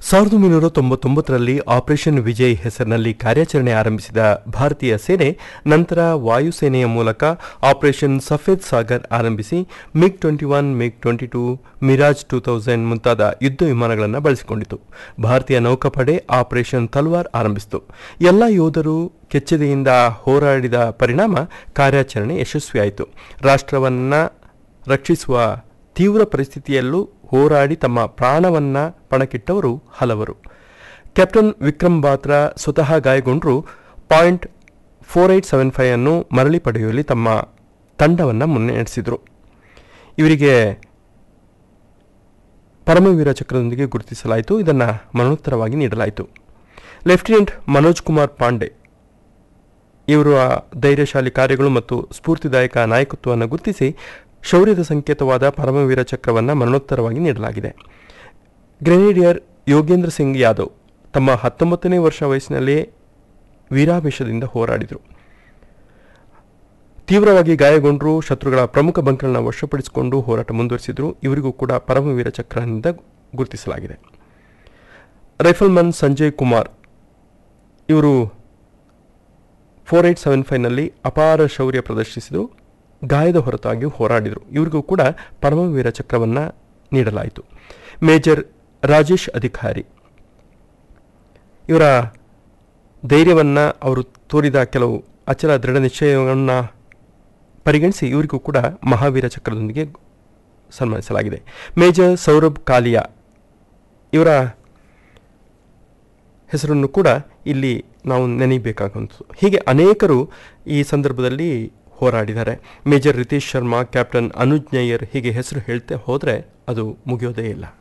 ಸಾವಿರದ ಒಂಬೈನೂರ ತೊಂಬತ್ತೊಂಬತ್ತರಲ್ಲಿ ಆಪರೇಷನ್ ವಿಜಯ್ ಹೆಸರಿನಲ್ಲಿ ಕಾರ್ಯಾಚರಣೆ ಆರಂಭಿಸಿದ ಭಾರತೀಯ ಸೇನೆ ನಂತರ ವಾಯುಸೇನೆಯ ಮೂಲಕ ಆಪರೇಷನ್ ಸಫೇದ್ ಸಾಗರ್ ಆರಂಭಿಸಿ MiG twenty one MiG twenty two Mirage two thousand ಮುಂತಾದ ಯುದ್ಧ ವಿಮಾನಗಳನ್ನು ಬಳಸಿಕೊಂಡಿತು ಭಾರತೀಯ ನೌಕಾಪಡೆ ಆಪರೇಷನ್ ತಲ್ವಾರ್ ಆರಂಭಿಸಿತು ಎಲ್ಲ ಯೋಧರು ಕೆಚ್ಚೆದೆಯಿಂದ ಹೋರಾಡಿದ ಪರಿಣಾಮ ಕಾರ್ಯಾಚರಣೆ ಯಶಸ್ವಿಯಾಯಿತು ರಾಷ್ಟ್ರವನ್ನ ರಕ್ಷಿಸುವ ತೀವ್ರ ಪರಿಸ್ಥಿತಿಯಲ್ಲೂ ಹೋರಾಡಿ ತಮ್ಮ ಪ್ರಾಣವನ್ನ ಪಣಕ್ಕಿಟ್ಟವರು ಹಲವರು ಕ್ಯಾಪ್ಟನ್ ವಿಕ್ರಮ್ ಬಾತ್ರಾ ಸ್ವತಃ ಗಾಯಗೊಂಡರೂ point four eight seven five ಅನ್ನು ಮರಳಿ ಪಡೆಯುವಲ್ಲಿ ತಮ್ಮ ತಂಡವನ್ನು ಮುನ್ನಡೆಸಿದರು ಇವರಿಗೆ ಪರಮವೀರ ಚಕ್ರದೊಂದಿಗೆ ಗುರುತಿಸಲಾಯಿತು ಇದನ್ನು ಮರಣೋತ್ತರವಾಗಿ ನೀಡಲಾಯಿತು ಲೆಫ್ಟಿನೆಂಟ್ ಮನೋಜ್ ಕುಮಾರ್ ಪಾಂಡೆ ಇವರ ಧೈರ್ಯಶಾಲಿ ಕಾರ್ಯಗಳು ಮತ್ತು ಸ್ಫೂರ್ತಿದಾಯಕ ನಾಯಕತ್ವವನ್ನು ಗುರುತಿಸಿ ಶೌರ್ಯದ ಸಂಕೇತವಾದ ಪರಮವೀರ ಚಕ್ರವನ್ನು ಮರಣೋತ್ತರವಾಗಿ ನೀಡಲಾಗಿದೆ ಗ್ರೆನೇಡಿಯರ್ ಯೋಗೇಂದ್ರ ಸಿಂಗ್ ಯಾದವ್ ತಮ್ಮ ಹತ್ತೊಂಬತ್ತನೇ ವರ್ಷ ವಯಸ್ಸಿನಲ್ಲಿಯೇ ವೀರಾವೇಶದಿಂದ ಹೋರಾಡಿದರು ತೀವ್ರವಾಗಿ ಗಾಯಗೊಂಡರೂ ಶತ್ರುಗಳ ಪ್ರಮುಖ ಬಂಕರ್ನ ವಶಪಡಿಸಿಕೊಂಡು ಹೋರಾಟ ಮುಂದುವರಿಸಿದ್ರು ಇವರಿಗೂ ಕೂಡ ಪರಮವೀರ ಚಕ್ರನಿಂದ ಗುರುತಿಸಲಾಗಿದೆ ರೈಫಲ್ಮನ್ ಸಂಜಯ್ ಕುಮಾರ್ ಇವರು ಫೋರ್ ಏಯ್ಟ್ ಸೆವೆನ್ ಫೈವ್ನಲ್ಲಿ ಅಪಾರ ಶೌರ್ಯ ಪ್ರದರ್ಶಿಸಿದರು ಗಾಯದ ಹೊರತಾಗಿ ಹೋರಾಡಿದರು ಇವರಿಗೂ ಕೂಡ ಪರಮವೀರ ಚಕ್ರವನ್ನು ನೀಡಲಾಯಿತು ಮೇಜರ್ ರಾಜೇಶ್ ಅಧಿಕಾರಿ ಇವರ ಧೈರ್ಯವನ್ನು ಅವರು ತೋರಿದ ಕೆಲವು ಅಚಲ ದೃಢ ನಿಶ್ಚಯವನ್ನು ಪರಿಗಣಿಸಿ ಇವರಿಗೂ ಕೂಡ ಮಹಾವೀರ ಚಕ್ರದೊಂದಿಗೆ ಸನ್ಮಾನಿಸಲಾಗಿದೆ ಮೇಜರ್ ಸೌರಭ್ ಕಾಲಿಯಾ ಇವರ ಹೆಸರನ್ನು ಕೂಡ ಇಲ್ಲಿ ನಾವು ನೆನೆಯಬೇಕಾಗುವಂಥದ್ದು ಹೀಗೆ ಅನೇಕರು ಈ ಸಂದರ್ಭದಲ್ಲಿ ಹೋರಾಡಿದ್ದಾರೆ ಮೇಜರ್ ರಿತೇಶ್ ಶರ್ಮಾ ಕ್ಯಾಪ್ಟನ್ ಅನುಜ್ ನಯ್ಯರ್ ಹೀಗೆ ಹೆಸರು ಹೇಳ್ತಾ ಹೋದರೆ ಅದು ಮುಗಿಯೋದೇ ಇಲ್ಲ